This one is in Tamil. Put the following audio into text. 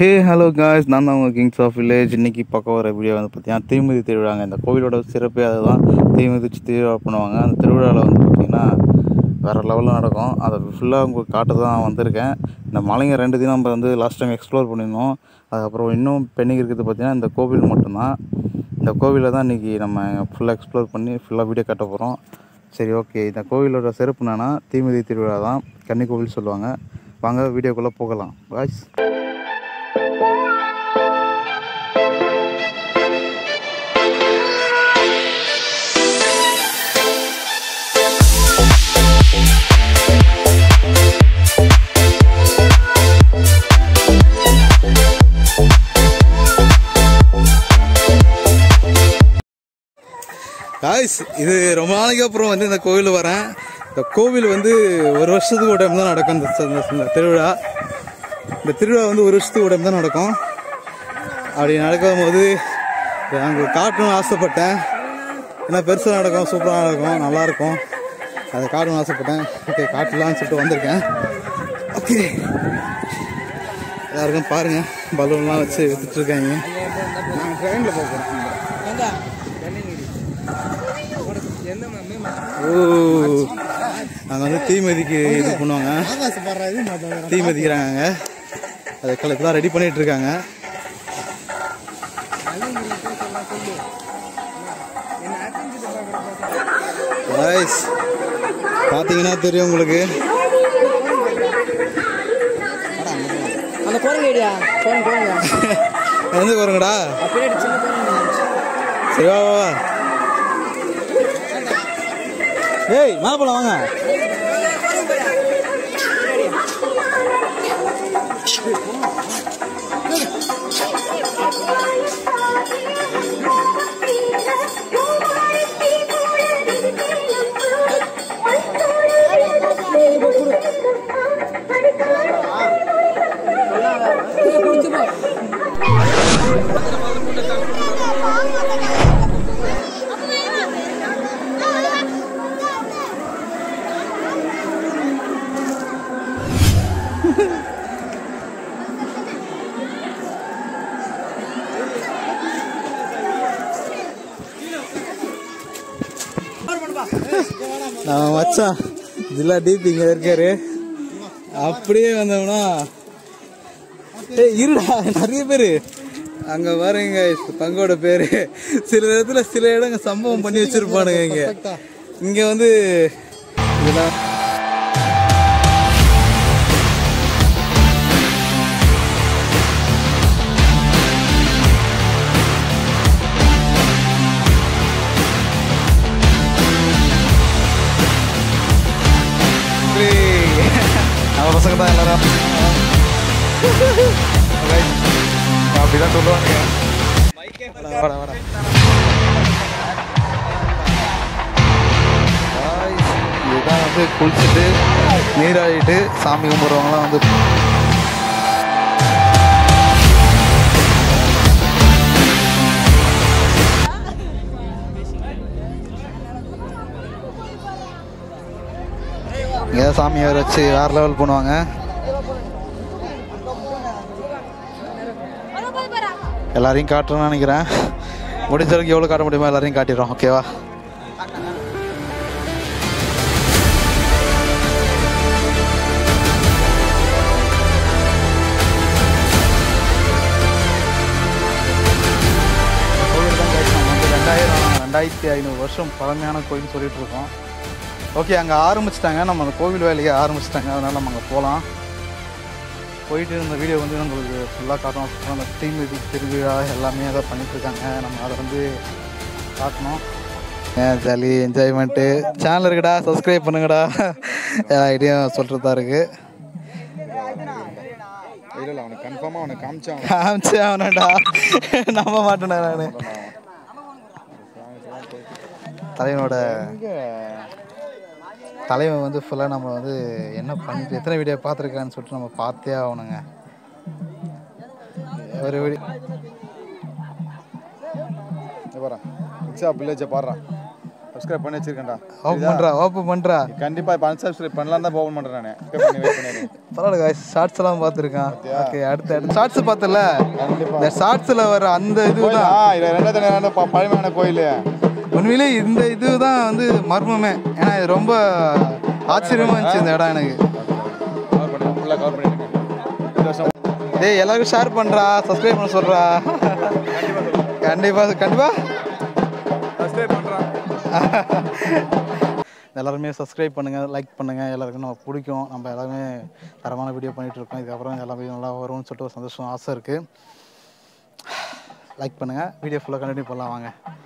ஹே ஹலோ காய்ஸ் நான் தான் உங்கள் கிங்ஸ் ஆஃப் வில்லேஜ் இன்னைக்கு பார்க்க வர வீடியோ வந்து பார்த்தீங்கன்னா தீமிதி திருவிழாங்க இந்த கோவிலோட சிறப்பே அதுதான் தீமிதி வச்சு திருவிழா பண்ணுவாங்க அந்த திருவிழாவில் வந்து பார்த்திங்கன்னா வேறு லெவலில் நடக்கும் அதை ஃபுல்லாக உங்களுக்கு காட்ட தான் வந்திருக்கேன் இந்த மலைங்க ரெண்டு தினம் நம்ம வந்து லாஸ்ட் டைம் எக்ஸ்ப்ளோர் பண்ணியிருந்தோம் அதுக்கப்புறம் இன்னும் பெண்டிங் இருக்கிறது பார்த்திங்கன்னா இந்த கோவில் மட்டும்தான் இந்த கோவிலில் தான் இன்றைக்கி நம்ம ஃபுல்லாக எக்ஸ்ப்ளோர் பண்ணி ஃபுல்லாக வீடியோ காட்ட போகிறோம் சரி ஓகே இந்த கோவிலோட சிறப்பு என்னன்னா தீமிதி திருவிழா தான் கன்னி கோவில் சொல்லுவாங்க வாங்க வீடியோக்குள்ளே போகலாம் வாய்ஸ் காய்ஸ் இது ரொம்ப நாளைக்கு அப்புறம் வந்து இந்த கோவில் வரேன் இந்த கோவில் வந்து ஒரு வருஷத்துக்கு ஒரு டைம் தான் நடக்கும் இந்த ச- இந்த- இந்த திருவிழா இந்த திருவிழா வந்து ஒரு வருஷத்துக்கு ஒரு டைம் தான் நடக்கும் அப்படி நடக்கும்போது அங்கே காட்டணும்னு ஆசைப்பட்டேன் ஏன்னா பெருசாக நடக்கும் சூப்பராக நடக்கும் நல்லாயிருக்கும் அதை காட்டணும்னு ஆசைப்பட்டேன் ஓகே காட்டலாம்னு சொல்லிட்டு வந்திருக்கேன் ஓகே எல்லாருக்கும் பாருங்கள் பலூன்லாம் வச்சு வித்துட்ருக்காங்க நான் ட்ரெயினில் போகிறேன் ஓ அங்கே வந்து தீமதிக்கு இது பண்ணுவாங்க தீ மதிக்கிறாங்க அதை கலக்கு தான் ரெடி பண்ணிட்டு இருக்காங்க Guys, பார்த்தீங்கன்னா தெரியும் உங்களுக்கு அந்த குரங்கு ஐடியா குரங்கு குரங்கு எந்த வருங்கடா பின்னாடி சின்ன குரங்கு சரி வா வா வா ஏய் மாப்பிள்ள வாங்க நம்ம மச்சான் ஜில்லா டிபி இங்க இருக்காரு அப்படியே வந்தோம்னா ஏய் இருடா நிறைய பேரு அங்க பாருங்க பங்கோட பேரு சில இடத்துல சில இடங்க சம்பவம் பண்ணி வச்சிருப்பானுங்க இங்க இங்க வந்து இதெல்லாம் நம்ம பசங்க தான் எல்லாரும் அப்படிதான் சொல்லுவாங்க வாடா, வாடா. Guys, இதுதான் வந்து குளிச்சுட்டு நீராடிட்டு சாமி கும்பிட்றவங்களாம் வந்து இங்கே சாமி வேறு வச்சு வேறு லெவல் பண்ணுவாங்க எல்லாரையும் காட்டுறேன்னு நினைக்கிறேன் முடிஞ்ச வரைக்கும் எவ்வளோ காட்ட முடியுமோ எல்லாரையும் காட்டிடுறோம் ஓகேவா கோவில் தான் guys நம்ம வந்து ரெண்டாயிரம் ரெண்டாயிரத்தி ஐநூறு வருஷம் பழமையான கோயில்னு சொல்லிட்டு இருக்கோம் ஓகே அங்கே ஆரம்பிச்சிட்டாங்க நம்ம அந்த கோவில் வேலையை ஆரம்பிச்சிட்டாங்க அதனால் நம்ம அங்கே போகலாம் போயிட்டு இந்த வீடியோ வந்து உங்களுக்கு ஃபுல்லாக காட்டணும் அப்புறம் அந்த டீம் இது திருவிழா எல்லாமே அதை பண்ணிட்டு இருக்காங்க நம்ம அதை வந்து காட்டணும் ஏன் ஜாலி என்ஜாய்மெண்ட்டு சேனல் இருக்குடா சப்ஸ்கிரைப் பண்ணுங்கடா எல்லா ஐடியும் சொல்கிறதா இருக்குது இல்ல இல்ல அவனுக்கு கன்ஃபார்மா அவனுக்கு காமிச்சான் காமிச்சே அவனடா நம்ப மாட்டேன்டா நான் தலைவனோட தலைவன் வந்து ஃபுல்லாக நம்ம வந்து என்ன பண்ணிட்டு எத்தனை வீடியோ பார்த்துருக்கான்னு சொல்லிட்டு நம்ம பார்த்தே ஆகணுங்க ஒரு வீடியோ பாரு இச்சா வில்லேஜை பாடுறான் சப்ஸ்கிரைப் பண்ணி வச்சிருக்கேன்டா ஓப்பன் பண்ணுறா ஓப்பன் பண்ணுறா கண்டிப்பா இப்போ அன்சப்ஸ்கிரைப் பண்ணலாம் தான் ஓப்பன் பண்ணுறேன் நான் Subscribe பண்ணி வெயிட் பண்ணிடுறேன் பரவாயில்ல காய்ஸ் ஷார்ட்ஸ் எல்லாம் பார்த்துருக்கான் ஓகே அடுத்து அடுத்து ஷார்ட்ஸ் பார்த்தல கண்டிப்பா இந்த ஷார்ட்ஸில் வர அந்த கோயில் இதுதான் ஆ இது ரெண்டாவது நேரம் ப- பழமையான கோயில் உண்மையிலே இந்த இதுதான் வந்து மர்மமே ஏன்னா இது ரொம்ப ஆச்சரியமா இருந்துச்சு இந்த இடம் எனக்கு கவர் பண்ணி ஃபுல்லாக கவர் பண்ணிடுங்க இந்த வருஷம் டேய் எல்லாருக்கும் ஷேர் பண்ணுறா சப்ஸ்கிரைப் பண்ண சொல்கிறா கண்டிப்பாக கண்டிப்பாக சப்ஸ்கிரைப் பண்ணுறேன் எல்லாருமே சப்ஸ்கிரைப் பண்ணுங்கள் லைக் பண்ணுங்கள் எல்லாருக்கும் நம்ம பிடிக்கும் நம்ம எல்லாருமே தரமான வீடியோ பண்ணிகிட்டு இருக்கோம் இதுக்கப்புறம் எல்லா வீடியோ நல்லா வரும்னு சொல்லிட்டு ஒரு சந்தோஷம் ஆசை இருக்குது லைக் பண்ணுங்கள் வீடியோ ஃபுல்லாக கண்டினியூ பண்ணலாம் வாங்க